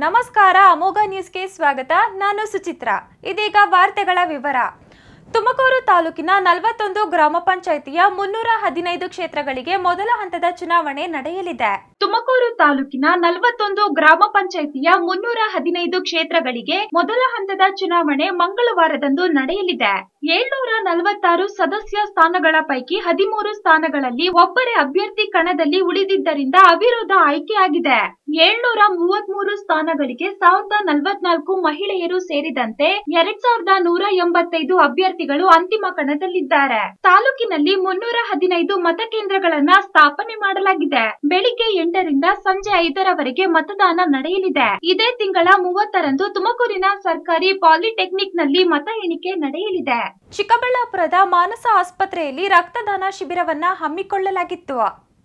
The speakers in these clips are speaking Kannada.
ನಮಸ್ಕಾರ ಅಮೋಘ ನ್ಯೂಸ್ಗೆ ಸ್ವಾಗತ ನಾನು ಸುಚಿತ್ರ ಇದೀಗ ವಾರ್ತೆಗಳ ವಿವರ ತುಮಕೂರು ತಾಲೂಕಿನ ನಲವತ್ತೊಂದು ಗ್ರಾಮ ಪಂಚಾಯಿತಿಯ ಮುನ್ನೂರ ಹದಿನೈದು ಕ್ಷೇತ್ರಗಳಿಗೆ ಮೊದಲ ಹಂತದ ಚುನಾವಣೆ ನಡೆಯಲಿದೆ ತುಮಕೂರು ತಾಲೂಕಿನ ನಲವತ್ತೊಂದು ಗ್ರಾಮ ಪಂಚಾಯಿತಿಯ ಮುನ್ನೂರ ಹದಿನೈದು ಕ್ಷೇತ್ರಗಳಿಗೆ ಮೊದಲ ಹಂತದ ಚುನಾವಣೆ ಮಂಗಳವಾರದಂದು ನಡೆಯಲಿದೆ ಏಳ್ನೂರ ನಲವತ್ತಾರು ಸದಸ್ಯ ಸ್ಥಾನಗಳ ಪೈಕಿ ಹದಿಮೂರು ಸ್ಥಾನಗಳಲ್ಲಿ ಒಬ್ಬರೇ ಅಭ್ಯರ್ಥಿ ಕಣದಲ್ಲಿ ಉಳಿದಿದ್ದರಿಂದ ಅವಿರೋಧ ಆಯ್ಕೆಯಾಗಿದೆ ಏಳ್ನೂರ ಮೂವತ್ಮೂರು ಸ್ಥಾನಗಳಿಗೆ ಸಾವಿರದ ನಲವತ್ನಾಲ್ಕು ಮಹಿಳೆಯರು ಸೇರಿದಂತೆ ಎರಡ್ ಸಾವಿರದ ನೂರ ಎಂಬತ್ತೈದು ಅಭ್ಯರ್ಥಿಗಳು ಅಂತಿಮ ಕಣದಲ್ಲಿದ್ದಾರೆ ತಾಲೂಕಿನಲ್ಲಿ ಮುನ್ನೂರ ಹದಿನೈದು ಮತಕೇಂದ್ರಗಳನ್ನ ಸ್ಥಾಪನೆ ಮಾಡಲಾಗಿದೆ ಬೆಳಿಗ್ಗೆ ಎಂಟರಿಂದ ಸಂಜೆ ಐದರವರೆಗೆ ಮತದಾನ ನಡೆಯಲಿದೆ ಇದೇ ತಿಂಗಳ ಮೂವತ್ತರಂದು ತುಮಕೂರಿನ ಸರ್ಕಾರಿ ಪಾಲಿಟೆಕ್ನಿಕ್ ನಲ್ಲಿ ಮತ ಎಣಿಕೆ ನಡೆಯಲಿದೆ ಚಿಕ್ಕಬಳ್ಳಾಪುರದ ಮಾನಸ ಆಸ್ಪತ್ರೆಯಲ್ಲಿ ರಕ್ತದಾನ ಶಿಬಿರವನ್ನ ಹಮ್ಮಿಕೊಳ್ಳಲಾಗಿತ್ತು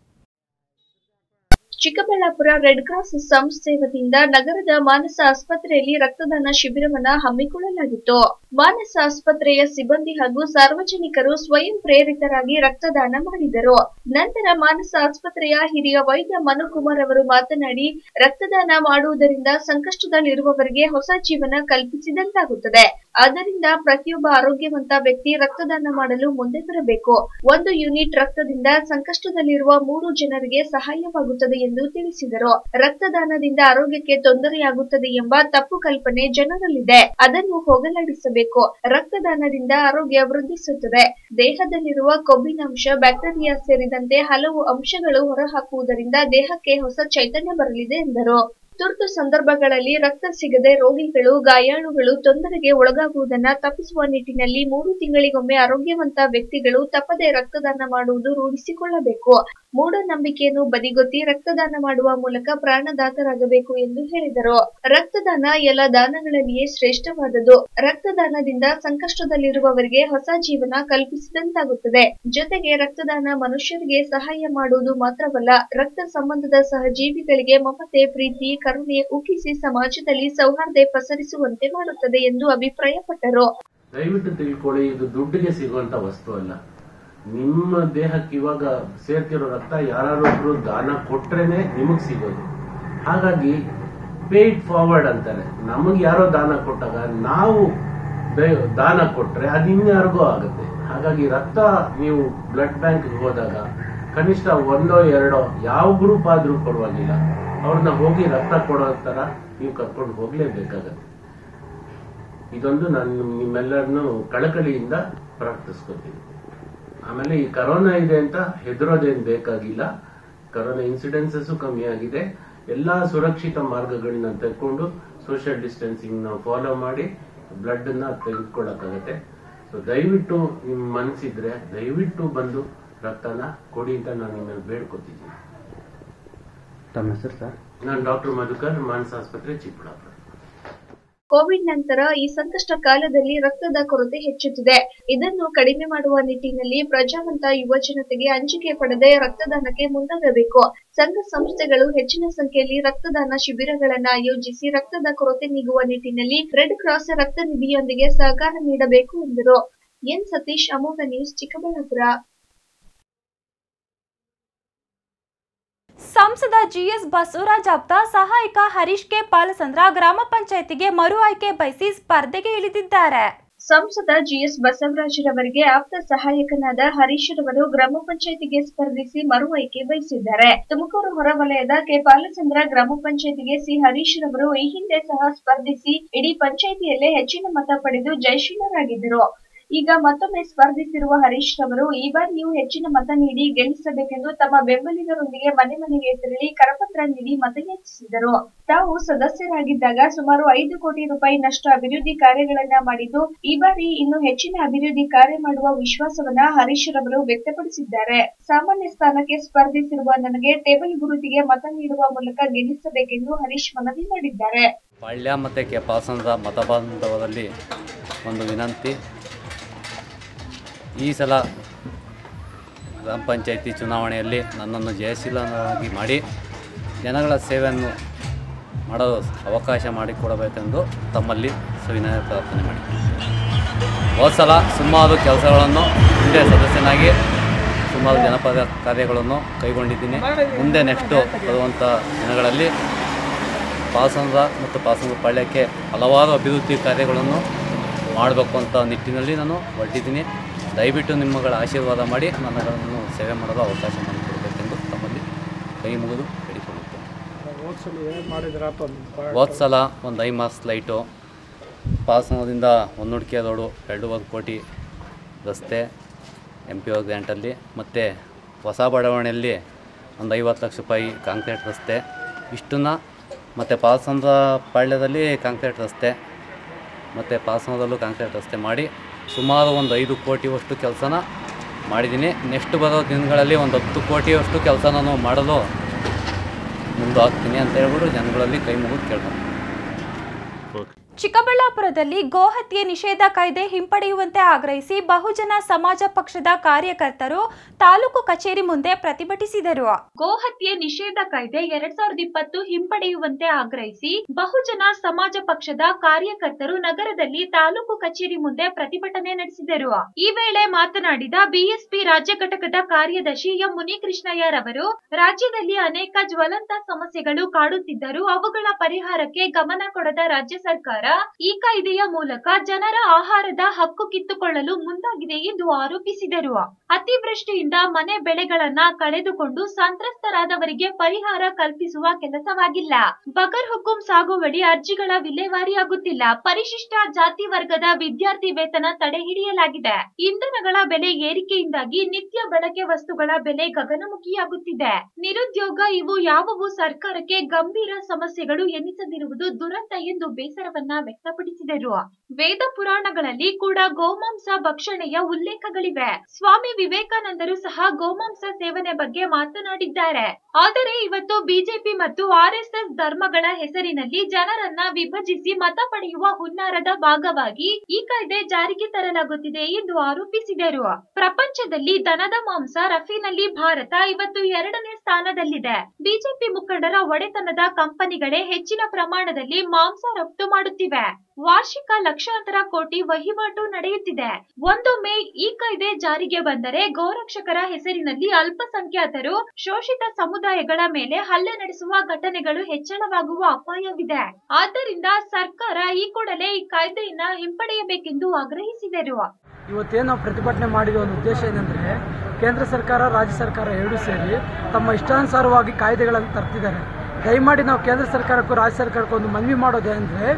ಚಿಕ್ಕಬಳ್ಳಾಪುರ ರೆಡ್ ಕ್ರಾಸ್ ಸಂಸ್ಥೆ ವತಿಯಿಂದ ನಗರದ ಮಾನಸ ಆಸ್ಪತ್ರೆಯಲ್ಲಿ ರಕ್ತದಾನ ಶಿಬಿರವನ್ನ ಹಮ್ಮಿಕೊಳ್ಳಲಾಗಿತ್ತು ಮಾನಸ ಆಸ್ಪತ್ರೆಯ ಸಿಬ್ಬಂದಿ ಹಾಗೂ ಸಾರ್ವಜನಿಕರು ಸ್ವಯಂ ಪ್ರೇರಿತರಾಗಿ ರಕ್ತದಾನ ಮಾಡಿದರು ನಂತರ ಮಾನಸ ಆಸ್ಪತ್ರೆಯ ಹಿರಿಯ ವೈದ್ಯ ಮನುಕುಮಾರ್ ಅವರು ಮಾತನಾಡಿ ರಕ್ತದಾನ ಮಾಡುವುದರಿಂದ ಸಂಕಷ್ಟದಲ್ಲಿರುವವರಿಗೆ ಹೊಸ ಜೀವನ ಕಲ್ಪಿಸಿದಂತಾಗುತ್ತದೆ ಆದ್ದರಿಂದ ಪ್ರತಿಯೊಬ್ಬ ಆರೋಗ್ಯವಂತ ವ್ಯಕ್ತಿ ರಕ್ತದಾನ ಮಾಡಲು ಮುಂದೆ ಬರಬೇಕು ಒಂದು ಯೂನಿಟ್ ರಕ್ತದಿಂದ ಸಂಕಷ್ಟದಲ್ಲಿರುವ ಮೂರು ಜನರಿಗೆ ಸಹಾಯವಾಗುತ್ತದೆ ಎಂದು ತಿಳಿಸಿದರು ರಕ್ತದಾನದಿಂದ ಆರೋಗ್ಯಕ್ಕೆ ತೊಂದರೆಯಾಗುತ್ತದೆ ಎಂಬ ತಪ್ಪು ಕಲ್ಪನೆ ಜನರಲ್ಲಿದೆ ಅದನ್ನು ಹೋಗಲಾಡಿಸಬೇಕು ರಕ್ತದಾನದಿಂದ ಆರೋಗ್ಯ ವೃದ್ಧಿಸುತ್ತದೆ ದೇಹದಲ್ಲಿರುವ ಕೊಬ್ಬಿನಾಂಶ ಬ್ಯಾಕ್ಟೀರಿಯಾ ಸೇರಿದಂತೆ ಹಲವು ಅಂಶಗಳು ಹೊರಹಾಕುವುದರಿಂದ ದೇಹಕ್ಕೆ ಹೊಸ ಚೈತನ್ಯ ಬರಲಿದೆ ಎಂದರು ತುರ್ತು ಸಂದರ್ಭಗಳಲ್ಲಿ ರಕ್ತ ಸಿಗದೆ ರೋಗಿಗಳು ಗಾಯಾಳುಗಳು ತೊಂದರೆಗೆ ಒಳಗಾಗುವುದನ್ನ ತಪ್ಪಿಸುವ ನಿಟ್ಟಿನಲ್ಲಿ ಮೂರು ತಿಂಗಳಿಗೊಮ್ಮೆ ಆರೋಗ್ಯವಂತ ವ್ಯಕ್ತಿಗಳು ತಪ್ಪದೆ ರಕ್ತದಾನ ಮಾಡುವುದು ರೂಢಿಸಿಕೊಳ್ಳಬೇಕು ಮೂಢನಂಬಿಕೆಯನ್ನು ಬದಿಗೊತ್ತಿ ರಕ್ತದಾನ ಮಾಡುವ ಮೂಲಕ ಪ್ರಾಣದಾತರಾಗಬೇಕು ಎಂದು ಹೇಳಿದರು ರಕ್ತದಾನ ಎಲ್ಲ ದಾನಗಳಲ್ಲಿಯೇ ಶ್ರೇಷ್ಠವಾದದ್ದು ರಕ್ತದಾನದಿಂದ ಸಂಕಷ್ಟದಲ್ಲಿರುವವರಿಗೆ ಹೊಸ ಜೀವನ ಕಲ್ಪಿಸಿದಂತಾಗುತ್ತದೆ ಜೊತೆಗೆ ರಕ್ತದಾನ ಮನುಷ್ಯರಿಗೆ ಸಹಾಯ ಮಾಡುವುದು ಮಾತ್ರವಲ್ಲ ರಕ್ತ ಸಂಬಂಧದ ಸಹಜೀವಿಗಳಿಗೆ ಮಮತೆ ಪ್ರೀತಿ ಕರುಣೆ ಉಕ್ಕಿಸಿ ಸಮಾಜದಲ್ಲಿ ಸೌಹಾರ್ದ ಪಸರಿಸುವಂತೆ ಮಾಡುತ್ತದೆ ಎಂದು ಅಭಿಪ್ರಾಯಪಟ್ಟರು ದಯವಿಟ್ಟು ತಿಳ್ಕೊಳ್ಳಿ ಇದು ದುಡ್ಡಿಗೆ ಸಿಗುವಂತ ವಸ್ತು ಅಲ್ಲ ನಿಮ್ಮ ದೇಹಕ್ಕೆ ಇವಾಗ ಸೇರ್ತಿರೋ ರಕ್ತ ಯಾರೊಬ್ರು ದಾನ ಕೊಟ್ರೇನೆ ನಿಮಗ್ ಸಿಗೋದು ಹಾಗಾಗಿ ಪೇ ಇಟ್ ಫಾರ್ವರ್ಡ್ ಅಂತಾರೆ ನಮಗ್ ಯಾರೋ ದಾನ ಕೊಟ್ಟಾಗ ನಾವು ದ- ದಾನ ಕೊಟ್ರೆ ಅದು ಇನ್ಯಾರಿಗೋ ಆಗುತ್ತೆ ಹಾಗಾಗಿ ರಕ್ತ ನೀವು ಬ್ಲಡ್ ಬ್ಯಾಂಕ್ ಹೋದಾಗ ಕನಿಷ್ಠ ಒಂದೋ ಎರಡೋ ಯಾವ ಗ್ರೂಪ್ ಆದ್ರೂ ಪರವಾಗಿಲ್ಲ ಅವ್ರನ್ನ ಹೋಗಿ ರಕ್ತ ಕೊಡೋ ತರ ನೀವು ಕರ್ಕೊಂಡು ಹೋಗ್ಲೇಬೇಕಾಗತ್ತೆ ಇದೊಂದು ನಾನು ನಿಮ್ಮೆಲ್ಲರನ್ನು ಕಳಕಳಿಯಿಂದ ಪ್ರಾರ್ಥಿಸ್ಕೊತೀನಿ ಆಮೇಲೆ ಈ ಕರೋನಾ ಇದೆ ಅಂತ ಹೆದರೋದೇನ್ ಬೇಕಾಗಿಲ್ಲ ಕರೋನಾ ಇನ್ಸಿಡೆನ್ಸಸ್ ಕಮ್ಮಿ ಆಗಿದೆ ಎಲ್ಲಾ ಸುರಕ್ಷಿತ ಮಾರ್ಗಗಳನ್ನ ತೆಗೆದುಕೊಂಡು ಸೋಷಿಯಲ್ ಡಿಸ್ಟೆನ್ಸಿಂಗ್ ನಾವು ಫಾಲೋ ಮಾಡಿ ಬ್ಲಡ್ ನ ತೆಗೆದುಕೊಳ್ಳಕ್ಕಾಗತ್ತೆ ಸೊ ದಯವಿಟ್ಟು ನಿಮ್ ಮನ್ಸಿದ್ರೆ ದಯವಿಟ್ಟು ಬಂದು ರಕ್ತನ ಕೊಡಿ ಅಂತ ನಾನು ನಿಮ್ಮಲ್ಲಿ ಬೇಡ್ಕೊತಿದ್ದೀನಿ ತಮ್ಮ ಹೆಸರು ಸರ್ ನಾನು ಡಾಕ್ಟರ್ ಮಧುಕರ್ ಮಾನಸ ಆಸ್ಪತ್ರೆ ಚಿಕ್ಕಬಳ್ಳಾಪುರ ಕೋವಿಡ್ ನಂತರ ಈ ಸಂಕಷ್ಟ ಕಾಲದಲ್ಲಿ ರಕ್ತದ ಕೊರತೆ ಹೆಚ್ಚುತ್ತಿದೆ ಇದನ್ನು ಕಡಿಮೆ ಮಾಡುವ ನಿಟ್ಟಿನಲ್ಲಿ ಪ್ರಜಾವಂತ ಯುವ ಜನತೆಗೆ ಅಂಜಿಕೆ ಪಡೆದೇ ರಕ್ತದಾನಕ್ಕೆ ಮುಂದಾಗಬೇಕು ಸಂಘ ಸಂಸ್ಥೆಗಳು ಹೆಚ್ಚಿನ ಸಂಖ್ಯೆಯಲ್ಲಿ ರಕ್ತದಾನ ಶಿಬಿರಗಳನ್ನು ಆಯೋಜಿಸಿ ರಕ್ತದ ಕೊರತೆ ನೀಗುವ ನಿಟ್ಟಿನಲ್ಲಿ ರೆಡ್ ಕ್ರಾಸ್ ರಕ್ತ ನಿಧಿಯೊಂದಿಗೆ ಸಹಕಾರ ನೀಡಬೇಕು ಎಂದರು ಎನ್ ಸತೀಶ್ ಅಮೋಘ ನ್ಯೂಸ್ ಚಿಕ್ಕಬಳ್ಳಾಪುರ ಸಂಸದ ಜಿಎಸ್ ಬಸವರಾಜ್ ಆಪ್ತ ಸಹಾಯಕ ಹರೀಶ್ ಕೆ ಪಾಲಸಂದ್ರ ಗ್ರಾಮ ಪಂಚಾಯತಿಗೆ ಮರು ಆಯ್ಕೆ ಬಯಸಿ ಸ್ಪರ್ಧೆಗೆ ಇಳಿದಿದ್ದಾರೆ ಸಂಸದ ಜಿಎಸ್ ಬಸವರಾಜರವರಿಗೆ ಆಪ್ತ ಸಹಾಯಕನಾದ ಹರೀಶ್ ರವರು ಗ್ರಾಮ ಪಂಚಾಯತಿಗೆ ಸ್ಪರ್ಧಿಸಿ ಮರು ಆಯ್ಕೆ ಬಯಸಿದ್ದಾರೆ ತುಮಕೂರು ಹೊರವಲಯದ ಕೆ ಪಾಲಚಂದ್ರ ಗ್ರಾಮ ಪಂಚಾಯತಿಗೆ ಸಿ ಹರೀಶ್ ರವರು ಈ ಹಿಂದೆ ಸಹ ಸ್ಪರ್ಧಿಸಿ ಇಡೀ ಪಂಚಾಯತಿಯಲ್ಲೇ ಹೆಚ್ಚಿನ ಮತ ಪಡೆದು ಜಯಶೀಲರಾಗಿದ್ದರು ಈಗ ಮತ್ತೊಮ್ಮೆ ಸ್ಪರ್ಧಿಸಿರುವ ಹರೀಶ್ ರವರು ಈ ಬಾರಿಯೂ ಹೆಚ್ಚಿನ ಮತ ನೀಡಿ ಗೆಲ್ಲಿಸಬೇಕೆಂದು ತಮ್ಮ ಬೆಂಬಲಿಗರೊಂದಿಗೆ ಮನೆ ಮನೆಗೆ ತೆರಳಿ ಕರಪತ್ರ ನೀಡಿ ಮತಯಾಚಿಸಿದರು ತಾವು ಸದಸ್ಯರಾಗಿದ್ದಾಗ ಸುಮಾರು ಐದು ಕೋಟಿ ರೂಪಾಯಿನಷ್ಟು ಅಭಿವೃದ್ಧಿ ಕಾರ್ಯಗಳನ್ನ ಮಾಡಿದ್ದು ಈ ಬಾರಿ ಇನ್ನು ಹೆಚ್ಚಿನ ಅಭಿವೃದ್ಧಿ ಕಾರ್ಯ ಮಾಡುವ ವಿಶ್ವಾಸವನ್ನ ಹರೀಶ್ ರವರು ವ್ಯಕ್ತಪಡಿಸಿದ್ದಾರೆ ಸಾಮಾನ್ಯ ಸ್ಥಾನಕ್ಕೆ ಸ್ಪರ್ಧಿಸಿರುವ ನನಗೆ ಟೇಬಲ್ ಗುರುತಿಗೆ ಮತ ನೀಡುವ ಮೂಲಕ ಗೆಲ್ಲಿಸಬೇಕೆಂದು ಹರೀಶ್ ಮನವಿ ಮಾಡಿದ್ದಾರೆ ಪಾಳ್ಯ ಮತ್ತು ಕೆ ಪಾಸಂದ್ರ ಮತಬಾಂಧವರಲ್ಲಿ ಒಂದು ವಿನಂತಿ ಈ ಸಲ ಗ್ರಾಮ ಪಂಚಾಯತಿ ಚುನಾವಣೆಯಲ್ಲಿ ನನ್ನನ್ನು ಜಯಶೀಲನಾಗಿ ಮಾಡಿ ಜನಗಳ ಸೇವೆಯನ್ನು ಮಾಡಲು ಅವಕಾಶ ಮಾಡಿಕೊಡಬೇಕೆಂದು ತಮ್ಮಲ್ಲಿ ಸವಿನಯ ಪ್ರಾರ್ಥನೆ ಮಾಡಿ ಹೋದ ಸಲ ಸುಮಾರು ಕೆಲಸಗಳನ್ನು ಹಿಂದೆ ಸದಸ್ಯನಾಗಿ ಸುಮಾರು ಜನಪದ ಕಾರ್ಯಗಳನ್ನು ಕೈಗೊಂಡಿದ್ದೀನಿ ಮುಂದೆ ನೆಕ್ಸ್ಟು ಬರುವಂಥ ದಿನಗಳಲ್ಲಿ ಪಾಸಂದ್ರ ಮತ್ತು ಪಾಸಂದ್ರ ಪಾಳ್ಯಕ್ಕೆ ಹಲವಾರು ಅಭಿವೃದ್ಧಿ ಕಾರ್ಯಗಳನ್ನು ಮಾಡಬೇಕು ಅಂತ ನಿಟ್ಟಿನಲ್ಲಿ ನಾನು ಹೊರಟಿದ್ದೀನಿ ದಯವಿಟ್ಟು ನಿಮ್ಮಗಳ ಆಶೀರ್ವಾದ ಮಾಡಿ ನನಗಳನ್ನು ಸೇವೆ ಮಾಡಲು ಅವಕಾಶ ಮಾಡಿಕೊಡಬೇಕೆಂದು ತಮ್ಮಲ್ಲಿ ಕೈ ಮುಗಿದು ಬೇಡಿಕೊಳ್ಳುತ್ತೇನೆ ಹೋದ ಸಲ ಒಂದು ಐ ಮಾಸ್ ಲೈಟು ಪಾಸನದಿಂದ ಹೊನ್ನುಡ್ಕೆ ರೋಡು ಎರಡೂವರೆ ಕೋಟಿ ರಸ್ತೆ ಎಂ ಪಿ ಓ ಗ್ರ್ಯಾಂಟಲ್ಲಿ ಮತ್ತು ಹೊಸ ಬಡಾವಣೆಯಲ್ಲಿ ಒಂದು ಐವತ್ತು ಲಕ್ಷ ರೂಪಾಯಿ ಕಾಂಕ್ರೀಟ್ ರಸ್ತೆ ಇಷ್ಟನ್ನು ಮತ್ತು ಪಾಲ್ಸಂದ್ರ ಪಾಳ್ಯದಲ್ಲಿ ಕಾಂಕ್ರೀಟ್ ರಸ್ತೆ ಮತ್ತು ಪಾಲ್ಸಂದ್ರದಲ್ಲೂ ಕಾಂಕ್ರೀಟ್ ರಸ್ತೆ ಮಾಡಿ ಸುಮಾರು ಒಂದು ಐದು ಕೋಟಿಯಷ್ಟು ಕೆಲಸನ ಮಾಡಿದ್ದೀನಿ ನೆಕ್ಸ್ಟ್ ಬರೋ ದಿನಗಳಲ್ಲಿ ಒಂದು ಹತ್ತು ಕೋಟಿಯಷ್ಟು ಕೆಲಸ ನಾನು ಮಾಡಲು ಮುಂದೆ ಹಾಕ್ತೀನಿ ಅಂತ ಹೇಳ್ಬಿಟ್ಟು ಜನಗಳಲ್ಲಿ ಕೈ ಮುಗಿದು ಕೇಳ್ಕೊಂಡು ಚಿಕ್ಕಬಳ್ಳಾಪುರದಲ್ಲಿ ಗೋಹತ್ಯೆ ನಿಷೇಧ ಕಾಯ್ದೆ ಹಿಂಪಡೆಯುವಂತೆ ಆಗ್ರಹಿಸಿ ಬಹುಜನ ಸಮಾಜ ಪಕ್ಷದ ಕಾರ್ಯಕರ್ತರು ತಾಲೂಕು ಕಚೇರಿ ಮುಂದೆ ಪ್ರತಿಭಟಿಸಿದರು ಗೋಹತ್ಯೆ ನಿಷೇಧ ಕಾಯ್ದೆ ಎರಡ್ ಸಾವಿರದ ಇಪ್ಪತ್ತು ಹಿಂಪಡೆಯುವಂತೆ ಆಗ್ರಹಿಸಿ ಬಹುಜನ ಸಮಾಜ ಪಕ್ಷದ ಕಾರ್ಯಕರ್ತರು ನಗರದಲ್ಲಿ ತಾಲೂಕು ಕಚೇರಿ ಮುಂದೆ ಪ್ರತಿಭಟನೆ ನಡೆಸಿದರು ಈ ವೇಳೆ ಮಾತನಾಡಿದ ಬಿಎಸ್ಪಿ ರಾಜ್ಯ ಘಟಕದ ಕಾರ್ಯದರ್ಶಿ ಎಂ ಮುನಿಕೃಷ್ಣಯ್ಯರವರು ರಾಜ್ಯದಲ್ಲಿ ಅನೇಕ ಜ್ವಲಂತ ಸಮಸ್ಯೆಗಳು ಕಾಡುತ್ತಿದ್ದರೂ ಅವುಗಳ ಪರಿಹಾರಕ್ಕೆ ಗಮನ ಕೊಡದ ರಾಜ್ಯ ಸರ್ಕಾರ ಈ ಕಾಯ್ದೆಯ ಮೂಲಕ ಜನರ ಆಹಾರದ ಹಕ್ಕು ಕಿತ್ತುಕೊಳ್ಳಲು ಮುಂದಾಗಿದೆ ಎಂದು ಆರೋಪಿಸಿದರು ಅತಿವೃಷ್ಟಿಯಿಂದ ಮನೆ ಬೆಳೆಗಳನ್ನ ಕಳೆದುಕೊಂಡು ಸಂತ್ರಸ್ತರಾದವರಿಗೆ ಪರಿಹಾರ ಕಲ್ಪಿಸುವ ಕೆಲಸವಾಗಿಲ್ಲ ಬಗರ್ ಹುಕುಂ ಸಾಗುವಳಿ ಅರ್ಜಿಗಳ ವಿಲೇವಾರಿಯಾಗುತ್ತಿಲ್ಲ ಪರಿಶಿಷ್ಟ ಜಾತಿ ವರ್ಗದ ವಿದ್ಯಾರ್ಥಿ ವೇತನ ತಡೆ ಹಿಡಿಯಲಾಗಿದೆ ಇಂಧನಗಳ ಬೆಲೆ ಏರಿಕೆಯಿಂದಾಗಿ ನಿತ್ಯ ಬಳಕೆ ವಸ್ತುಗಳ ಬೆಲೆ ಗಗನಮುಖಿಯಾಗುತ್ತಿದೆ ನಿರುದ್ಯೋಗ ಇವು ಯಾವುವು ಸರ್ಕಾರಕ್ಕೆ ಗಂಭೀರ ಸಮಸ್ಯೆಗಳು ಎನ್ನಿಸದಿರುವುದು ದುರಂತ ಎಂದು ಬೇಸರವನ್ನ ವ್ಯಕ್ತಪಡಿಸಿದರು ವೇದ ಪುರಾಣಗಳಲ್ಲಿ ಕೂಡ ಗೋಮಾಂಸ ಭಕ್ಷಣೆಯ ಉಲ್ಲೇಖಗಳಿವೆ ಸ್ವಾಮಿ ವಿವೇಕಾನಂದರು ಸಹ ಗೋಮಾಂಸ ಸೇವನೆ ಬಗ್ಗೆ ಮಾತನಾಡಿದ್ದಾರೆ ಆದರೆ ಇವತ್ತು ಬಿಜೆಪಿ ಮತ್ತು ಆರ್ಎಸ್ಎಸ್ ಧರ್ಮಗಳ ಹೆಸರಿನಲ್ಲಿ ಜನರನ್ನ ವಿಭಜಿಸಿ ಮತ ಪಡೆಯುವ ಹುನ್ನಾರದ ಭಾಗವಾಗಿ ಈ ಕಾಯ್ದೆ ಜಾರಿಗೆ ತರಲಾಗುತ್ತಿದೆ ಎಂದು ಆರೋಪಿಸಿದರು ಪ್ರಪಂಚದಲ್ಲಿ ದನದ ಮಾಂಸ ರಫ್ತಿನಲ್ಲಿ ಭಾರತ ಇವತ್ತು ಎರಡನೇ ಸ್ಥಾನದಲ್ಲಿದೆ ಬಿಜೆಪಿ ಮುಖಂಡರ ಒಡೆತನದ ಕಂಪನಿಗಳೇ ಹೆಚ್ಚಿನ ಪ್ರಮಾಣದಲ್ಲಿ ಮಾಂಸ ರಫ್ತು ಮಾಡುತ್ತಿವೆ ವಾರ್ಷಿಕ ಲಕ್ಷಾಂತರ ಕೋಟಿ ವಹಿವಾಟು ನಡೆಯುತ್ತಿದೆ ಒಂದೊಮ್ಮೆ ಈ ಕಾಯ್ದೆ ಜಾರಿಗೆ ಬಂದರೆ ಗೋರಕ್ಷಕರ ಹೆಸರಿನಲ್ಲಿ ಅಲ್ಪಸಂಖ್ಯಾತರು ಶೋಷಿತ ಸಮುದಾಯಗಳ ಮೇಲೆ ಹಲ್ಲೆ ನಡೆಸುವ ಘಟನೆಗಳು ಹೆಚ್ಚಳವಾಗುವ ಅಪಾಯವಿದೆ ಆದ್ದರಿಂದ ಸರ್ಕಾರ ಈ ಕೂಡಲೇ ಈ ಕಾಯ್ದೆಯನ್ನ ಹಿಂಪಡೆಯಬೇಕೆಂದು ಆಗ್ರಹಿಸಿದರು ಇವತ್ತೇನು ನಾವು ಪ್ರತಿಭಟನೆ ಮಾಡಿದ ಒಂದು ಉದ್ದೇಶ ಏನಂದರೆ ಕೇಂದ್ರ ಸರ್ಕಾರ ರಾಜ್ಯ ಸರ್ಕಾರ ಎರಡೂ ಸೇರಿ ತಮ್ಮ ಇಷ್ಟಾನುಸಾರವಾಗಿ ಕಾಯ್ದೆಗಳನ್ನು ತರ್ತಿದ್ದಾರೆ ದಯಮಾಡಿ ನಾವು ಕೇಂದ್ರ ಸರ್ಕಾರಕ್ಕೂ ರಾಜ್ಯ ಸರ್ಕಾರಕ್ಕೂ ಒಂದು ಮನವಿ ಮಾಡೋದೇನೆಂದರೆ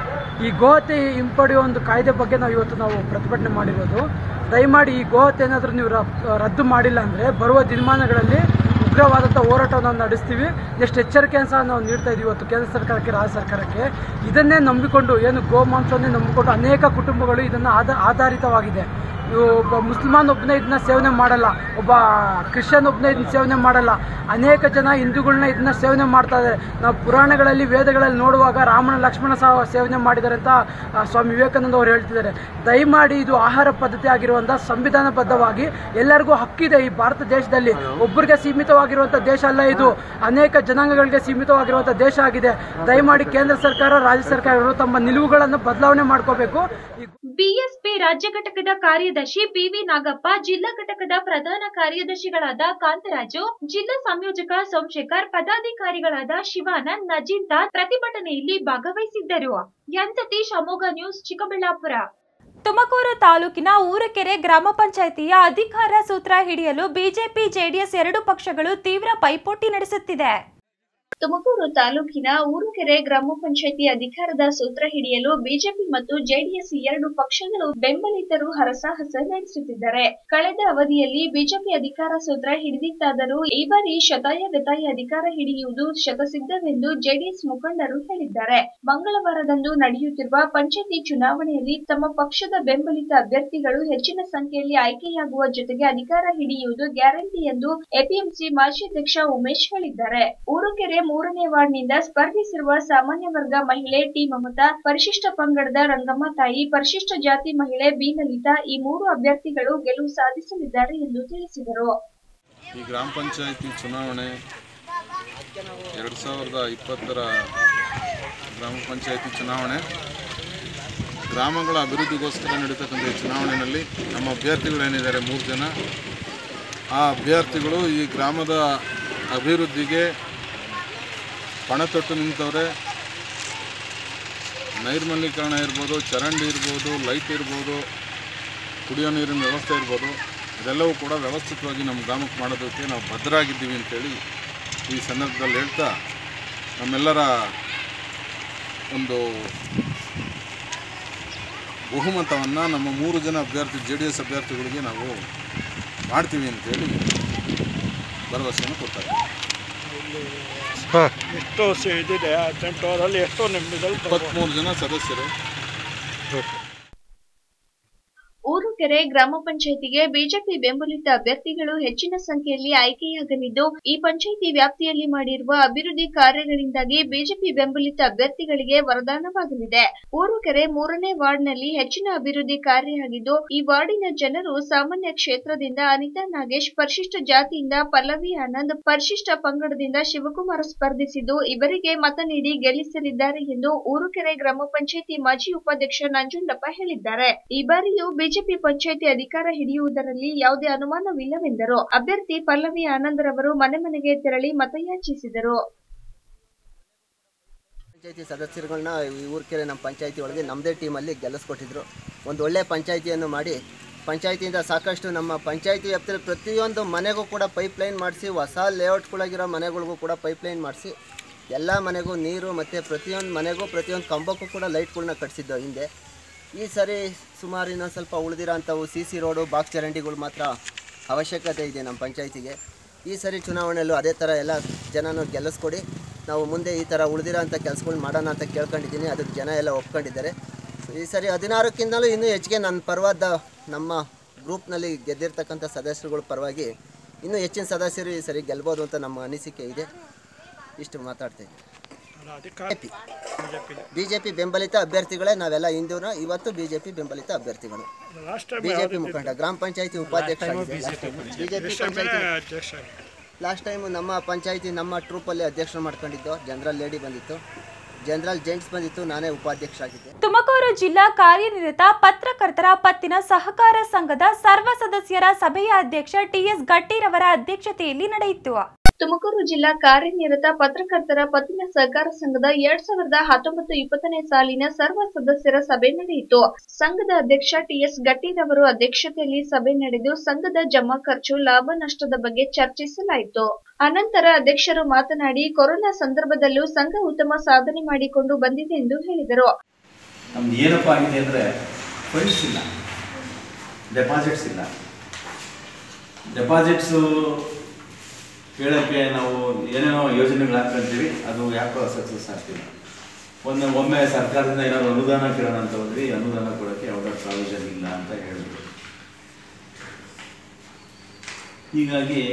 ಈ ಗೋಹತ್ಯೆ ಹಿಂಪಡೆಯುವ ಒಂದು ಕಾಯ್ದೆ ಬಗ್ಗೆ ನಾವು ಇವತ್ತು ನಾವು ಪ್ರತಿಭಟನೆ ಮಾಡಿರೋದು ದಯಮಾಡಿ ಈ ಗೋಹತ್ಯೆ ಏನಾದರೂ ನೀವು ರ- ರದ್ದು ಮಾಡಿಲ್ಲ ಅಂದರೆ ಬರುವ ದಿನಮಾನಗಳಲ್ಲಿ ಉಗ್ರವಾದಂಥ ಹೋರಾಟವನ್ನು ನಾವು ನಡೆಸ್ತೀವಿ ಎಷ್ಟು ಎಚ್ಚರಿಕೆಯನ್ನು ಸಹ ನಾವು ನೀಡ್ತಾ ಇದ್ದೀವಿ ಇವತ್ತು ಕೇಂದ್ರ ಸರ್ಕಾರಕ್ಕೆ ರಾಜ್ಯ ಸರ್ಕಾರಕ್ಕೆ ಇದನ್ನೇ ನಂಬಿಕೊಂಡು ಏನು ಗೋಮಾಂಸವನ್ನೇ ನಂಬಿಕೊಂಡು ಅನೇಕ ಕುಟುಂಬಗಳು ಇದನ್ನು ಆಧ ಆಧಾರಿತವಾಗಿದೆ ಇವು ಒಬ್ಬ ಮುಸ್ಲ್ಮಾನ್ ಒಬ್ಬನೇ ಇದನ್ನ ಸೇವನೆ ಮಾಡಲ್ಲ ಒಬ್ಬ ಕ್ರಿಶ್ಚಿಯನ್ ಒಬ್ಬನೇ ಇದನ್ನ ಸೇವನೆ ಮಾಡಲ್ಲ ಅನೇಕ ಜನ ಹಿಂದೂಗಳನ್ನ ಇದನ್ನ ಸೇವನೆ ಮಾಡ್ತಾ ಇದ್ದಾರೆ ನಾವು ಪುರಾಣಗಳಲ್ಲಿ ವೇದಗಳಲ್ಲಿ ನೋಡುವಾಗ ರಾಮನ ಲಕ್ಷ್ಮಣ ಸಹ ಸೇವನೆ ಮಾಡಿದ್ದಾರೆ ಅಂತ ಆ, ಸ್ವಾಮಿ ವಿವೇಕಾನಂದ ಅವರು ಹೇಳ್ತಿದ್ದಾರೆ ದಯಮಾಡಿ ಇದು ಆಹಾರ ಪದ್ಧತಿ ಆಗಿರುವಂಥ ಸಂವಿಧಾನಬದ್ಧವಾಗಿ ಎಲ್ಲರಿಗೂ ಹಕ್ಕಿದೆ ಈ ಭಾರತ ದೇಶದಲ್ಲಿ ಒಬ್ಬರಿಗೆ ಸೀಮಿತವಾಗಿರುವಂಥ ದೇಶ ಅಲ್ಲ ಇದು ಅನೇಕ ಜನಾಂಗಗಳಿಗೆ ಸೀಮಿತವಾಗಿರುವಂಥ ದೇಶ ಆಗಿದೆ ದಯಮಾಡಿ ಕೇಂದ್ರ ಸರ್ಕಾರ ರಾಜ್ಯ ಸರ್ಕಾರಗಳು ತಮ್ಮ ನಿಲುವುಗಳನ್ನು ಬದಲಾವಣೆ ಮಾಡ್ಕೋಬೇಕು ಈ ಬಿಎಸ್ಪಿ ರಾಜ್ಯ ಘಟಕದ ಕಾರ್ಯದರ್ಶಿ ಪಿವಿ ನಾಗಪ್ಪ ಜಿಲ್ಲಾ ಘಟಕದ ಪ್ರಧಾನ ಕಾರ್ಯದರ್ಶಿಗಳಾದ ಕಾಂತರಾಜು ಜಿಲ್ಲಾ ಸಂಯೋಜಕ ಸೋಮಶೇಖರ್ ಪದಾಧಿಕಾರಿಗಳಾದ ಶಿವಾನಂದ್ ನಜೀಂತಾರ್ ಪ್ರತಿಭಟನೆಯಲ್ಲಿ ಭಾಗವಹಿಸಿದ್ದರು ಎನ್ ಸತೀಶ್ ಅಮೋಘ ನ್ಯೂಸ್ ಚಿಕ್ಕಬಳ್ಳಾಪುರ ತುಮಕೂರು ತಾಲೂಕಿನ ಊರಕೆರೆ ಗ್ರಾಮ ಪಂಚಾಯಿತಿಯ ಅಧಿಕಾರ ಸೂತ್ರ ಹಿಡಿಯಲು ಬಿಜೆಪಿ ಜೆಡಿಎಸ್ ಎರಡು ಪಕ್ಷಗಳು ತೀವ್ರ ಪೈಪೋಟಿ ನಡೆಸುತ್ತಿದೆ ತುಮಕೂರು ತಾಲೂಕಿನ ಊರುಕೆರೆ ಗ್ರಾಮ ಪಂಚಾಯತಿ ಅಧಿಕಾರದ ಸೂತ್ರ ಹಿಡಿಯಲು ಬಿಜೆಪಿ ಮತ್ತು ಜೆಡಿಎಸ್ ಎರಡು ಪಕ್ಷಗಳು ಬೆಂಬಲಿತರು ಹರಸಾಹಸ ನಡೆಸುತ್ತಿದ್ದಾರೆ ಕಳೆದ ಅವಧಿಯಲ್ಲಿ ಬಿಜೆಪಿ ಅಧಿಕಾರ ಸೂತ್ರ ಹಿಡಿದಿತ್ತಾದರೂ ಈ ಬಾರಿ ಶತಾಯ ಗತಾಯ ಅಧಿಕಾರ ಹಿಡಿಯುವುದು ಶತಸಿದ್ಧವೆಂದು ಜೆಡಿಎಸ್ ಮುಖಂಡರು ಹೇಳಿದ್ದಾರೆ ಮಂಗಳವಾರದಂದು ನಡೆಯುತ್ತಿರುವ ಪಂಚಾಯತಿ ಚುನಾವಣೆಯಲ್ಲಿ ತಮ್ಮ ಪಕ್ಷದ ಬೆಂಬಲಿತ ಅಭ್ಯರ್ಥಿಗಳು ಹೆಚ್ಚಿನ ಸಂಖ್ಯೆಯಲ್ಲಿ ಆಯ್ಕೆಯಾಗುವ ಜೊತೆಗೆ ಅಧಿಕಾರ ಹಿಡಿಯುವುದು ಗ್ಯಾರಂಟಿ ಎಂದು ಎಪಿಎಂಸಿ ಮಾಜಿ ಅಧ್ಯಕ್ಷ ಉಮೇಶ್ ಹೇಳಿದ್ದಾರೆ ಊರುಕೆರೆ ಮೂರನೇ ವಾರ್ಡ್ನಿಂದ ಸ್ಪರ್ಧಿಸಿರುವ ಸಾಮಾನ್ಯ ವರ್ಗ ಮಹಿಳೆ ಟಿ ಮಮತಾ ಪರಿಶಿಷ್ಟ ಪಂಗಡದ ರಂಗಮ್ಮ ತಾಯಿ ಪರಿಶಿಷ್ಟ ಜಾತಿ ಮಹಿಳೆ ಬಿ ಲಲಿತಾ ಈ ಮೂರು ಅಭ್ಯರ್ಥಿಗಳು ಗೆಲುವು ಸಾಧಿಸಲಿದ್ದಾರೆ ಎಂದು ತಿಳಿಸಿದರು ಈ ಗ್ರಾಮ ಪಂಚಾಯತಿ ಚುನಾವಣೆ ಎರಡು ಸಾವಿರದ ಇಪ್ಪತ್ತರ ಗ್ರಾಮ ಪಂಚಾಯತಿ ಚುನಾವಣೆ ಗ್ರಾಮಗಳ ಅಭಿವೃದ್ಧಿಗೋಸ್ಕರ ನಡೀತಕ್ಕಂಥ ಈ ಚುನಾವಣೆಯಲ್ಲಿ ನಮ್ಮ ಅಭ್ಯರ್ಥಿಗಳೇನಿದ್ದಾರೆ ಮೂರು ಜನ ಆ ಅಭ್ಯರ್ಥಿಗಳು ಈ ಗ್ರಾಮದ ಅಭಿವೃದ್ಧಿಗೆ ಪಣ ತೊಟ್ಟು ನಿಂತವ್ರೆ ನೈರ್ಮಲೀಕರಣ ಇರ್ಬೋದು ಚರಂಡಿ ಇರ್ಬೋದು ಲೈಟ್ ಇರ್ಬೋದು ಕುಡಿಯೋ ನೀರಿನ ವ್ಯವಸ್ಥೆ ಇರ್ಬೋದು ಇದೆಲ್ಲವೂ ಕೂಡ ವ್ಯವಸ್ಥಿತವಾಗಿ ನಮ್ಮ ಗ್ರಾಮಕ್ಕೆ ಮಾಡೋದಕ್ಕೆ ನಾವು ಬದ್ಧರಾಗಿದ್ದೀವಿ ಅಂತೇಳಿ ಈ ಸಂದರ್ಭದಲ್ಲಿ ಹೇಳ್ತಾ ನಮ್ಮೆಲ್ಲರ ಒಂದು ಬಹುಮತವನ್ನು ನಮ್ಮ ಮೂರು ಜನ ಅಭ್ಯರ್ಥಿ ಜೆ ಡಿ ಎಸ್ ಅಭ್ಯರ್ಥಿಗಳಿಗೆ ನಾವು ಮಾಡ್ತೀವಿ ಅಂತೇಳಿ ಭರವಸೆಯನ್ನು ಕೊಡ್ತಾರೆ ಎಷ್ಟು ಸ- ಇದಿದೆ ಹದಿನೆಂಟು ಅವರಲ್ಲಿ ಎಷ್ಟು ನಿಮ್ಮ ರಿಸಲ್ಟ್ ಇಪ್ಪತ್ತ್ಮೂರು ಜನ ಸದಸ್ಯರು ಊರುಕೆರೆ ಗ್ರಾಮ ಪಂಚಾಯಿತಿಗೆ ಬಿಜೆಪಿ ಬೆಂಬಲಿತ ಅಭ್ಯರ್ಥಿಗಳು ಹೆಚ್ಚಿನ ಸಂಖ್ಯೆಯಲ್ಲಿ ಆಯ್ಕೆಯಾಗಲಿದ್ದು ಈ ಪಂಚಾಯಿತಿ ವ್ಯಾಪ್ತಿಯಲ್ಲಿ ಮಾಡಿರುವ ಅಭಿವೃದ್ಧಿ ಕಾರ್ಯಗಳಿಂದಾಗಿ ಬಿಜೆಪಿ ಬೆಂಬಲಿತ ಅಭ್ಯರ್ಥಿಗಳಿಗೆ ವರದಾನವಾಗಲಿದೆ ಊರುಕೆರೆ ಮೂರನೇ ವಾರ್ಡ್ನಲ್ಲಿ ಹೆಚ್ಚಿನ ಅಭಿವೃದ್ಧಿ ಕಾರ್ಯ ಆಗಿದ್ದು ಈ ವಾರ್ಡಿನ ಜನರು ಸಾಮಾನ್ಯ ಕ್ಷೇತ್ರದಿಂದ ಅನಿತಾ ನಾಗೇಶ್ ಪರಿಶಿಷ್ಟ ಜಾತಿಯಿಂದ ಪಲ್ಲವಿ ಆನಂದ್ ಪರಿಶಿಷ್ಟ ಪಂಗಡದಿಂದ ಶಿವಕುಮಾರ ಸ್ಪರ್ಧಿಸಿದ್ದು ಇವರಿಗೆ ಮತ ನೀಡಿ ಗೆಲ್ಲಿಸಲಿದ್ದಾರೆ ಎಂದು ಊರುಕೆರೆ ಗ್ರಾಮ ಪಂಚಾಯಿತಿ ಮಾಜಿ ಉಪಾಧ್ಯಕ್ಷ ನಂಜುಂಡಪ್ಪ ಹೇಳಿದ್ದಾರೆ ಈ ಬಾರಿಯೂ ಬಿಜೆಪಿ ಪಂಚಾಯಿತಿ ಅಧಿಕಾರ ಹಿಡಿಯುವುದರಲ್ಲಿ ಯಾವುದೇ ಅನುಮಾನವಿಲ್ಲವೆಂದರು ಅಭ್ಯರ್ಥಿ ಪಲ್ಲವಿ ಆನಂದ್ ರವರು ಮನೆ ಮನೆಗೆ ತೆರಳಿ ಮತಯಾಚಿಸಿದರು ಪಂಚಾಯತಿ ಸದಸ್ಯರುಗಳನ್ನ ಈ ಊರ್ಕೆರೆ ನಮ್ಮ ಪಂಚಾಯತಿ ಒಳಗೆ ನಮ್ಮದೇ ಟೀಮಲ್ಲಿ ಗೆಲ್ಲಿಸ್ಕೊಟ್ಟಿದ್ರು ಒಂದು ಒಳ್ಳೆ ಪಂಚಾಯತಿಯನ್ನು ಮಾಡಿ ಪಂಚಾಯತಿಯಿಂದ ಸಾಕಷ್ಟು ನಮ್ಮ ಪಂಚಾಯತಿ ವ್ಯಾಪ್ತಿಯಲ್ಲಿ ಪ್ರತಿಯೊಂದು ಮನೆಗೂ ಕೂಡ ಪೈಪ್ ಲೈನ್ ಮಾಡಿಸಿ ಹೊಸ ಲೇಔಟ್ಗಳಾಗಿರೋ ಮನೆಗಳಿಗೂ ಕೂಡ ಪೈಪ್ ಲೈನ್ ಮಾಡಿಸಿ ಎಲ್ಲ ಮನೆಗೂ ನೀರು ಮತ್ತು ಪ್ರತಿಯೊಂದು ಮನೆಗೂ ಪ್ರತಿಯೊಂದು ಕಂಬಕ್ಕೂ ಕೂಡ ಲೈಟ್ಗಳನ್ನ ಕಟ್ಸಿದ್ದು ಹಿಂದೆ ಈ ಸರಿ ಸುಮಾರು ಇನ್ನೊಂದು ಸ್ವಲ್ಪ ಉಳಿದಿರೋ ಅಂಥವು ಸಿ ಸಿ ರೋಡು ಬಾಕ್ಸ್ ಚರಂಡಿಗಳು ಮಾತ್ರ ಅವಶ್ಯಕತೆ ಇದೆ ನಮ್ಮ ಪಂಚಾಯತಿಗೆ ಈ ಸರಿ ಚುನಾವಣೆಯಲ್ಲೂ ಅದೇ ಥರ ಎಲ್ಲ ಜನನೂ ಗೆಲ್ಲಿಸ್ಕೊಡಿ ನಾವು ಮುಂದೆ ಈ ಥರ ಉಳಿದಿರೋ ಅಂಥ ಕೆಲಸಗಳು ಮಾಡೋಣ ಅಂತ ಕೇಳ್ಕೊಂಡಿದ್ದೀನಿ ಅದಕ್ಕೆ ಜನ ಎಲ್ಲ ಒಪ್ಕೊಂಡಿದ್ದಾರೆ ಈ ಸರಿ ಹದಿನಾರಕ್ಕಿಂತಲೂ ಇನ್ನೂ ಹೆಚ್ಚಿಗೆ ನನ್ನ ಪರವಾದ ನಮ್ಮ ಗ್ರೂಪ್ನಲ್ಲಿ ಗೆದ್ದಿರ್ತಕ್ಕಂಥ ಸದಸ್ಯರುಗಳ ಪರವಾಗಿ ಇನ್ನೂ ಹೆಚ್ಚಿನ ಸದಸ್ಯರು ಈ ಸರಿ ಗೆಲ್ಬೋದು ಅಂತ ನಮ್ಮ ಅನಿಸಿಕೆ ಇದೆ ಇಷ್ಟು ಮಾತಾಡ್ತಾ ಇದ್ದೀನಿ ಅಧಿಕಾರ ಬಿ ಜೆ ಪಿ ಬೆಂಬಲಿತ ಅಭ್ಯರ್ಥಿಗಳೇ ನಾವೆಲ್ಲ ಹಿಂದೂನ ಇವತ್ತು ಬಿ ಜೆ ಪಿ ಬೆಂಬಲಿತ ಅಭ್ಯರ್ಥಿಗಳು ಲಾಸ್ಟ್ ಟೈಮ್ ಬಿಜೆಪಿ ಮುಖಂಡ ಗ್ರಾಮ ಪಂಚಾಯತಿ ಉಪಾಧ್ಯಕ್ಷ ಬಿಜೆಪಿ ಪಂಚಾಯತಿ ಅಧ್ಯಕ್ಷ ಲಾಸ್ಟ್ ಟೈಮ್ ನಮ್ಮ ಪಂಚಾಯತಿ ನಮ್ಮ ಟ್ರೂಪಲ್ಲಿ ಅಧ್ಯಕ್ಷರು ಮಾಡ್ಕೊಂಡಿದ್ದು ಜನರಲ್ ಲೇಡಿ ಬಂದಿತ್ತು ಜನರಲ್ ಜೆಂಟ್ಸ್ ಬಂದಿತ್ತು ನಾನೇ ಉಪಾಧ್ಯಕ್ಷ ಆಗಿದ್ದೆ ತುಮಕೂರು ಜಿಲ್ಲಾ ಕಾರ್ಯನಿರತ ಪತ್ರಕರ್ತರ ಪತ್ತಿನ ಸಹಕಾರ ಸಂಘದ ಸರ್ವ ಸದಸ್ಯರ ಸಭೆಯ ಅಧ್ಯಕ್ಷ ಟಿಎಸ್ ಗಟ್ಟಿರವರ ಅಧ್ಯಕ್ಷತೆಯಲ್ಲಿ ನಡೆಯಿತು ತುಮಕೂರು ಜಿಲ್ಲಾ ಕಾರ್ಯನಿರತ ಪತ್ರಕರ್ತರ ಪತ್ತಿನ ಸಹಕಾರ ಸಂಘದ ಎರಡ್ ಸಾವಿರದ ಹತ್ತೊಂಬತ್ತು ಇಪ್ಪತ್ತನೇ ಸಾಲಿನ ಸರ್ವ ಸದಸ್ಯರ ಸಭೆ ನಡೆಯಿತು ಸಂಘದ ಅಧ್ಯಕ್ಷ ಟಿಎಸ್ ಗಟ್ಟಿರವರು ಅಧ್ಯಕ್ಷತೆಯಲ್ಲಿ ಸಭೆ ನಡೆದು ಸಂಘದ ಜಮಾ ಖರ್ಚು ಲಾಭ ನಷ್ಟದ ಬಗ್ಗೆ ಚರ್ಚಿಸಲಾಯಿತು ಅನಂತರ ಅಧ್ಯಕ್ಷರು ಮಾತನಾಡಿ ಕೊರೋನಾ ಸಂದರ್ಭದಲ್ಲೂ ಸಂಘ ಉತ್ತಮ ಸಾಧನೆ ಮಾಡಿಕೊಂಡು ಬಂದಿದೆ ಎಂದು ಹೇಳಿದರು ನಮ್ದು ಏನಪ್ಪ ಆಗಿದೆ ಅಂದರೆ ಫಂಡ್ಸ್ ಇಲ್ಲ ಡೆಪಾಸಿಟ್ಸ್ ಇಲ್ಲ ಡೆಪಾಸಿಟ್ಸು ಕೇಳೋಕ್ಕೆ ನಾವು ಏನೇನೋ ಯೋಜನೆಗಳು ಹಾಕ್ಕೊಳ್ತೀವಿ ಅದು ಯಾಕೋ ಸಕ್ಸಸ್ ಆಗ್ತಿಲ್ಲ ಒಂದು ಒಮ್ಮೆ ಸರ್ಕಾರದಿಂದ ಏನಾದ್ರು ಅನುದಾನ ಕೇಳೋಣ ಅಂತ ಹೋದ್ವಿ ಅನುದಾನ ಕೊಡೋಕ್ಕೆ ಯಾವುದೋ ಪ್ರಾವಿಷನ್ ಇಲ್ಲ ಅಂತ ಹೇಳಿದ್ರು ಹೀಗಾಗಿ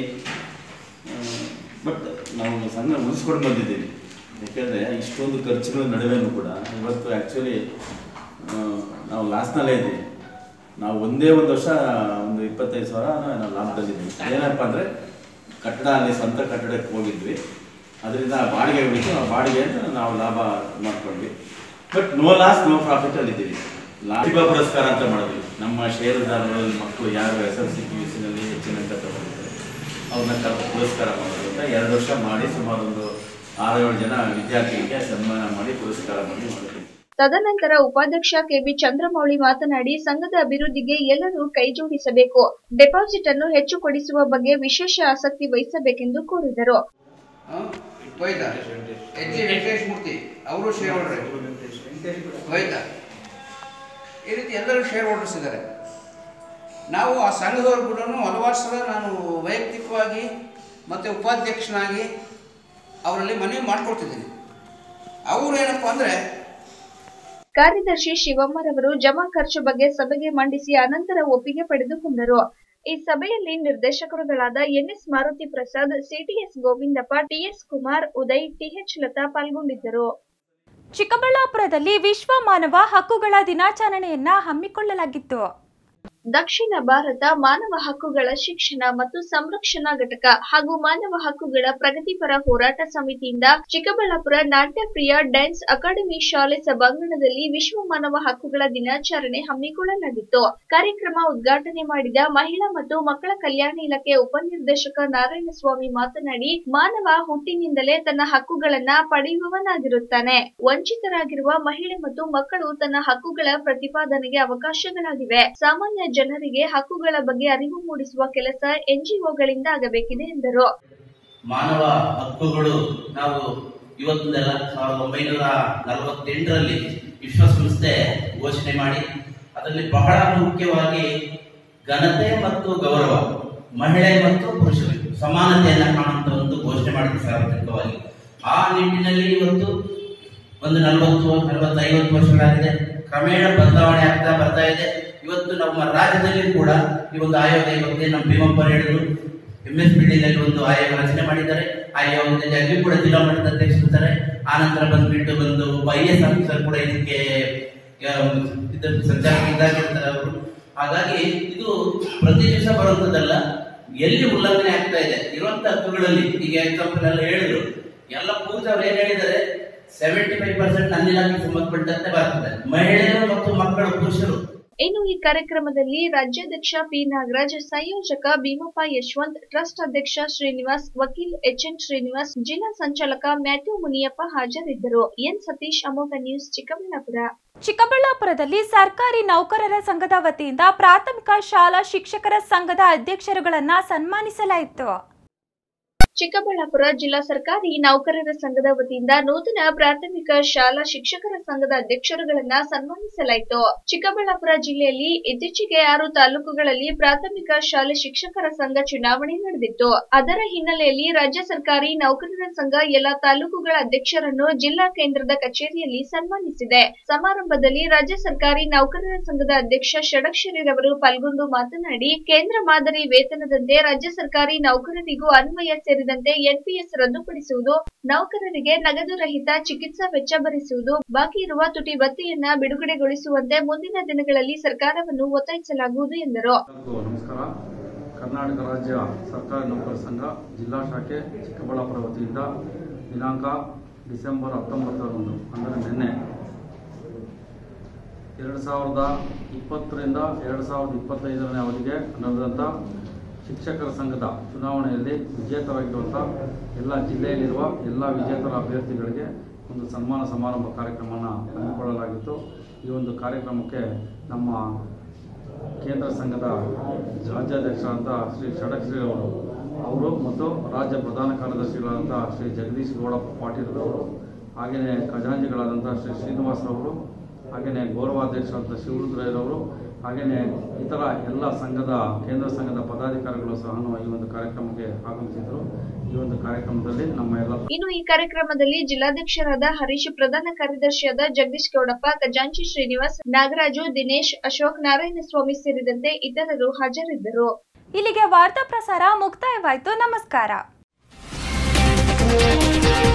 ಬಟ್ ನಾವು ಸಂಘ ಉಳಿಸ್ಕೊಂಡು ಬಂದಿದ್ದೀವಿ ಯಾಕೆಂದರೆ ಇಷ್ಟೊಂದು ಖರ್ಚುಗಳ ನಡುವೆನೂ ಕೂಡ ಇವತ್ತು ಆ್ಯಕ್ಚುಲಿ ನಾವು ಲಾಸ್ನಲ್ಲೇ ಇದ್ದೀವಿ ನಾವು ಒಂದೇ ಒಂದು ವರ್ಷ ಒಂದು ಇಪ್ಪತ್ತೈದು ಸಾವಿರ ನಾವು ಲಾಭದಲ್ಲಿದ್ದೀವಿ ಏನಪ್ಪ ಅಂದರೆ ಕಟ್ಟಡ ಅಲ್ಲಿ ಸ್ವಂತ ಕಟ್ಟಡಕ್ಕೆ ಹೋಗಿದ್ವಿ ಅದರಿಂದ ಬಾಡಿಗೆ ಉಳಿತು ಆ ಬಾಡಿಗೆ ನಾವು ಲಾಭ ಮಾಡ್ಕೊಂಡ್ವಿ ಬಟ್ ನೋ ಲಾಸ್ ನೋ ಪ್ರಾಫಿಟಲ್ಲಿದ್ದೀವಿ ಲಾಭಿಕ ಪುರಸ್ಕಾರ ಅಂತ ಮಾಡಿದ್ವಿ ನಮ್ಮ ಷೇರುದಾರರ ಮಕ್ಕಳು ಯಾರು S L C P U ಸಿನಲ್ಲಿ ಹೆಚ್ಚಿನ ಅಂಕ ತಗೊಂಡಿದ್ದಾರೆ ಅವ್ರನ್ನ ಕರೆದು ಪುರಸ್ಕಾರ ಮಾಡೋದು ಅಂತ ಎರಡು ವರ್ಷ ಮಾಡಿ ಸುಮಾರು ಒಂದು ಆರು ಏಳು ಜನ ವಿದ್ಯಾರ್ಥಿಗಳಿಗೆ ಸನ್ಮಾನ ಮಾಡಿ ಪುರಸ್ಕಾರ ಮಾಡಿ ಮಾಡಿದ್ವಿ ತದನಂತರ ಉಪಾಧ್ಯಕ್ಷ ಕೆಬಿ ಚಂದ್ರಮೌಳಿ ಮಾತನಾಡಿ ಸಂಘದ ಅಭಿವೃದ್ಧಿಗೆ ಎಲ್ಲರೂ ಕೈಜೋಡಿಸಬೇಕು ಡೆಪಾಸಿಟ್ ಅನ್ನು ಹೆಚ್ಚು ಕೊಡಿಸುವ ಬಗ್ಗೆ ವಿಶೇಷ ಆಸಕ್ತಿ ವಹಿಸಬೇಕೆಂದು ಕೋರಿದರು ಹೋಯ್ತಾ ಎಚ್ ಜಿ ವೆಂಕಟೇಶ್ ಮೂರ್ತಿ ಅವರು ಶೇರ್ ಹೋಲ್ಡ್ರೆ ಹೋಯ್ತಾ ಈ ರೀತಿ ಎಲ್ಲರೂ ಶೇರ್ ಹೋಲ್ಡರ್ಸ್ ಇದ್ದಾರೆ ನಾವು ಆ ಸಂಘದವ್ರು ಕೂಡ ಹಲವಾರು ಸಲ ನಾನು ವೈಯಕ್ತಿಕವಾಗಿ ಮತ್ತು ಉಪಾಧ್ಯಕ್ಷನಾಗಿ ಅವರಲ್ಲಿ ಮನವಿ ಮಾಡ್ಕೊಡ್ತಿದ್ದೀನಿ ಅವರು ಏನಪ್ಪ ಅಂದರೆ ಕಾರ್ಯದರ್ಶಿ ಶಿವಮ್ಮರವರು ಜಮಾ ಖರ್ಚು ಬಗ್ಗೆ ಸಭೆಗೆ ಮಂಡಿಸಿ ಅನಂತರ ಒಪ್ಪಿಗೆ ಪಡೆದುಕೊಂಡರು ಈ ಸಭೆಯಲ್ಲಿ ನಿರ್ದೇಶಕರುಗಳಾದ NS Maruti Prasad CTS Govindappa TS Kumar Uday TH Latha ಪಾಲ್ಗೊಂಡಿದ್ದರು ಚಿಕ್ಕಬಳ್ಳಾಪುರದಲ್ಲಿ ವಿಶ್ವ ಮಾನವ ಹಕ್ಕುಗಳ ದಿನಾಚರಣೆಯನ್ನ ಹಮ್ಮಿಕೊಳ್ಳಲಾಗಿತ್ತು ದಕ್ಷಿಣ ಭಾರತ ಮಾನವ ಹಕ್ಕುಗಳ ಶಿಕ್ಷಣ ಮತ್ತು ಸಂರಕ್ಷಣಾ ಘಟಕ ಹಾಗೂ ಮಾನವ ಹಕ್ಕುಗಳ ಪ್ರಗತಿಪರ ಹೋರಾಟ ಸಮಿತಿಯಿಂದ ಚಿಕ್ಕಬಳ್ಳಾಪುರ ನಾಟ್ಯಪ್ರಿಯ ಡ್ಯಾನ್ಸ್ ಅಕಾಡೆಮಿ ಶಾಲೆ ಸಭಾಂಗಣದಲ್ಲಿ ವಿಶ್ವ ಮಾನವ ಹಕ್ಕುಗಳ ದಿನಾಚರಣೆ ಹಮ್ಮಿಕೊಳ್ಳಲಾಗಿತ್ತು ಕಾರ್ಯಕ್ರಮ ಉದ್ಘಾಟನೆ ಮಾಡಿದ ಮಹಿಳಾ ಮತ್ತು ಮಕ್ಕಳ ಕಲ್ಯಾಣ ಇಲಾಖೆ ಉಪನಿರ್ದೇಶಕ ನಾರಾಯಣಸ್ವಾಮಿ ಮಾತನಾಡಿ ಮಾನವ ಹುಟ್ಟಿನಿಂದಲೇ ತನ್ನ ಹಕ್ಕುಗಳನ್ನ ಪಡೆಯುವವನಾಗಿರುತ್ತಾನೆ ವಂಚಿತರಾಗಿರುವ ಮಹಿಳೆ ಮತ್ತು ಮಕ್ಕಳು ತನ್ನ ಹಕ್ಕುಗಳ ಪ್ರತಿಪಾದನೆಗೆ ಅವಕಾಶಗಳಾಗಿವೆ ಸಾಮಾನ್ಯ ಜನರಿಗೆ ಹಕ್ಕುಗಳ ಬಗ್ಗೆ ಅರಿವು ಮೂಡಿಸುವ ಕೆಲಸ ಎನ್ಜಿಒಗಳಿಂದ ಆಗಬೇಕಿದೆ ಎಂದರು ಮಾನವ ಹಕ್ಕುಗಳು ನಾವು ಇವತ್ತಿಂದಲ್ಲ ಸಾವಿರದ ಒಂಬೈನೂರ ನಲವತ್ತೆಂಟರಲ್ಲಿ ವಿಶ್ವಸಂಸ್ಥೆ ಘೋಷಣೆ ಮಾಡಿ ಅದರಲ್ಲಿ ಬಹಳ ಮುಖ್ಯವಾಗಿ ಘನತೆ ಮತ್ತು ಗೌರವ ಮಹಿಳೆ ಮತ್ತು ಪುರುಷರು ಸಮಾನತೆಯನ್ನ ಕಾಣುವಂತ ಒಂದು ಘೋಷಣೆ ಮಾಡಿದೆ ಸಾರ್ವತ್ರಿಕವಾಗಿ ಆ ನಿಟ್ಟಿನಲ್ಲಿ ಇವತ್ತು ಒಂದು ನಲವತ್ತು ನಲವತ್ತು ಐವತ್ತು ವರ್ಷಗಳಾಗಿದೆ ಕ್ರಮೇಣ ಬದಲಾವಣೆ ಆಗ್ತಾ ಬರ್ತಾ ಇದೆ ಇವತ್ತು ನಮ್ಮ ರಾಜ್ಯದಲ್ಲಿ ಕೂಡ ಈ ಒಂದು ಆಯೋಗ ಇವತ್ತೇ ನಮ್ಮ ಭೀಮಪ್ಪ ಹೇಳಿದ್ರು ಎಂ ಎಸ್ ನಲ್ಲಿ ಒಂದು ಆಯೋಗ ರಚನೆ ಮಾಡಿದ್ದಾರೆ ಆ ಆಯೋಗದಲ್ಲಿ ಅಲ್ಲಿ ಕೂಡ ಜಿಲ್ಲಾ ಮಟ್ಟದ ಅಧ್ಯಕ್ಷರಿದ್ದಾರೆ ಆ ನಂತರ ಬಂದ್ಬಿಟ್ಟು ಬಂದು ಒಬ್ಬ ಐ ಎಸ್ ಆಫೀಸರ್ ಕೂಡ ಇದಕ್ಕೆ ಆ, ಇದರ ಸಂಚಾಲಕ ಇದ್ದಾಗಿರ್ತಾರೆ ಅವರು ಹಾಗಾಗಿ ಇದು ಪ್ರತಿ ದಿವಸ ಬರುವಂತದ್ದಲ್ಲ ಎಲ್ಲಿ ಉಲ್ಲಂಘನೆ ಆಗ್ತಾ ಇದೆ ಇರುವಂತ ಹಕ್ಕುಗಳಲ್ಲಿ ಈಗ ಎಕ್ಸಾಂಪಲ್ ಎಲ್ಲ ಹೇಳಿದ್ರು ಎಲ್ಲ ಪೂರ್ತಿ ಅವ್ರು ಏನ್ ಹೇಳಿದ್ದಾರೆ ಸೆವೆಂಟಿ ಫೈವ್ ಪರ್ಸೆಂಟ್ ನನ್ನ ಇಲಾಖೆಗೆ ಸಂಬಂಧಪಟ್ಟಂತೆ ಬರ್ತದೆ ಮಹಿಳೆಯರು ಮತ್ತು ಮಕ್ಕಳು ಪುರುಷರು ಇನ್ನು ಈ ಕಾರ್ಯಕ್ರಮದಲ್ಲಿ ರಾಜ್ಯಾಧ್ಯಕ್ಷ ಪಿ ನಾಗರಾಜ್ ಸಂಯೋಜಕ ಭೀಮಪ್ಪ ಯಶವಂತ್ ಟ್ರಸ್ಟ್ ಅಧ್ಯಕ್ಷ ಶ್ರೀನಿವಾಸ್ ವಕೀಲ್ ಎಚ್ ಎನ್ ಶ್ರೀನಿವಾಸ್ ಜಿಲ್ಲಾ ಸಂಚಾಲಕ ಮ್ಯಾಥ್ಯೂ ಮುನಿಯಪ್ಪ ಹಾಜರಿದ್ದರು ಎನ್ ಸತೀಶ್ ಅಮೋಘ ನ್ಯೂಸ್ ಚಿಕ್ಕಬಳ್ಳಾಪುರ ಚಿಕ್ಕಬಳ್ಳಾಪುರದಲ್ಲಿ ಸರ್ಕಾರಿ ನೌಕರರ ಸಂಘದ ವತಿಯಿಂದ ಪ್ರಾಥಮಿಕ ಶಾಲಾ ಶಿಕ್ಷಕರ ಸಂಘದ ಅಧ್ಯಕ್ಷರುಗಳನ್ನ ಸನ್ಮಾನಿಸಲಾಯಿತು ಚಿಕ್ಕಬಳ್ಳಾಪುರ ಜಿಲ್ಲಾ ಸರ್ಕಾರಿ ನೌಕರರ ಸಂಘದ ವತಿಯಿಂದ ನೂತನ ಪ್ರಾಥಮಿಕ ಶಾಲಾ ಶಿಕ್ಷಕರ ಸಂಘದ ಅಧ್ಯಕ್ಷರುಗಳನ್ನ ಸನ್ಮಾನಿಸಲಾಯಿತು ಚಿಕ್ಕಬಳ್ಳಾಪುರ ಜಿಲ್ಲೆಯಲ್ಲಿ ಇತ್ತೀಚೆಗೆ ಆರು ತಾಲೂಕುಗಳಲ್ಲಿ ಪ್ರಾಥಮಿಕ ಶಾಲೆ ಶಿಕ್ಷಕರ ಸಂಘ ಚುನಾವಣೆ ನಡೆದಿತ್ತು ಅದರ ಹಿನ್ನೆಲೆಯಲ್ಲಿ ರಾಜ್ಯ ಸರ್ಕಾರಿ ನೌಕರರ ಸಂಘ ಎಲ್ಲಾ ತಾಲೂಕುಗಳ ಅಧ್ಯಕ್ಷರನ್ನು ಜಿಲ್ಲಾ ಕೇಂದ್ರದ ಕಚೇರಿಯಲ್ಲಿ ಸನ್ಮಾನಿಸಿದೆ ಸಮಾರಂಭದಲ್ಲಿ ರಾಜ್ಯ ಸರ್ಕಾರಿ ನೌಕರರ ಸಂಘದ ಅಧ್ಯಕ್ಷ ಷಡಕ್ಷರಿರವರು ಪಾಲ್ಗೊಂಡು ಮಾತನಾಡಿ ಕೇಂದ್ರ ಮಾದರಿ ವೇತನದಂತೆ ರಾಜ್ಯ ಸರ್ಕಾರಿ ನೌಕರರಿಗೂ ಅನ್ವಯ ಸೇರಿದಂತೆ ಎನ್ಪಿಎಸ್ ರದ್ದುಪಡಿಸುವುದು ನೌಕರರಿಗೆ ನಗದು ರಹಿತ ಚಿಕಿತ್ಸಾ ವೆಚ್ಚ ಭರಿಸುವುದು ಬಾಕಿ ಇರುವ ತುಟಿ ಭತ್ಯೆಯನ್ನ ಬಿಡುಗಡೆಗೊಳಿಸುವಂತೆ ಮುಂದಿನ ದಿನಗಳಲ್ಲಿ ಸರ್ಕಾರವನ್ನು ಒತ್ತಾಯಿಸಲಾಗುವುದು ಎಂದರು ಎಲ್ಲರಿಗೂ ನಮಸ್ಕಾರ ಕರ್ನಾಟಕ ರಾಜ್ಯ ಸರ್ಕಾರಿ ನೌಕರರ ಸಂಘ ಜಿಲ್ಲಾ ಶಾಖೆ ಚಿಕ್ಕಬಳ್ಳಾಪುರ ವತಿಯಿಂದ ದಿನಾಂಕ ಡಿಸೆಂಬರ್ ಹತ್ತೊಂಬತ್ತರಂದು ಅಂದರೆ ನಿನ್ನೆ ಎರಡು ಸಾವಿರದ ಇಪ್ಪತ್ತರಿಂದ ಎರಡು ಸಾವಿರದ ಇಪ್ಪತ್ತೈದರನೇ ಅವಧಿಗೆ ನಡೆದಂಥ ಶಿಕ್ಷಕರ ಸಂಘದ ಚುನಾವಣೆಯಲ್ಲಿ ವಿಜೇತರಾಗಿರುವಂಥ ಎಲ್ಲ ಜಿಲ್ಲೆಯಲ್ಲಿರುವ ಎಲ್ಲ ವಿಜೇತರ ಅಭ್ಯರ್ಥಿಗಳಿಗೆ ಒಂದು ಸನ್ಮಾನ ಸಮಾರಂಭ ಕಾರ್ಯಕ್ರಮನ ಹಮ್ಮಿಕೊಳ್ಳಲಾಗಿತ್ತು ಈ ಒಂದು ಕಾರ್ಯಕ್ರಮಕ್ಕೆ ನಮ್ಮ ಕೇಂದ್ರ ಸಂಘದ ರಾಜ್ಯಾಧ್ಯಕ್ಷರಾದಂಥ ಶ್ರೀ ಷಡಕ್ಷರಿ ಅವರು ಅವರು ಮತ್ತು ರಾಜ್ಯ ಪ್ರಧಾನ ಕಾರ್ಯದರ್ಶಿಗಳಾದಂಥ ಶ್ರೀ ಜಗದೀಶ್ ಗೌಡ ಪಾಟೀಲ್ ಅವರು ಹಾಗೆಯೇ ಖಜಾಂಚಿಗಳಾದಂಥ ಶ್ರೀ ಶ್ರೀನಿವಾಸ್ ಅವರು ಹಾಗೆಯೇ ಗೌರವಾಧ್ಯಕ್ಷರಾದಂಥ ಶಿವರುದ್ರಯ್ಯರವರು ಹಾಗೆಯೇ ಇತರ ಎಲ್ಲ ಸಂಘದ ಕೇಂದ್ರ ಸಂಘದ ಪದಾಧಿಕಾರಿಗಳು ಸಹ ಈ ಒಂದು ಕಾರ್ಯಕ್ರಮಕ್ಕೆ ಆಗಮಿಸಿದರು ಈ ಒಂದು ಕಾರ್ಯಕ್ರಮದಲ್ಲಿ ನಮ್ಮ ಎಲ್ಲ ಇನ್ನು ಈ ಕಾರ್ಯಕ್ರಮದಲ್ಲಿ ಜಿಲ್ಲಾಧ್ಯಕ್ಷರಾದ ಹರೀಶ್ ಪ್ರಧಾನ ಕಾರ್ಯದರ್ಶಿಯಾದ ಜಗದೀಶ್ ಗೌಡಪ್ಪ ಖಜಾಂಚಿ ಶ್ರೀನಿವಾಸ್ ನಾಗರಾಜು ದಿನೇಶ್ ಅಶೋಕ್ ನಾರಾಯಣಸ್ವಾಮಿ ಸೇರಿದಂತೆ ಇತರರು ಹಾಜರಿದ್ದರು ಇಲ್ಲಿಗೆ ವಾರ್ತಾ ಪ್ರಸಾರ ಮುಕ್ತಾಯವಾಯಿತು ನಮಸ್ಕಾರ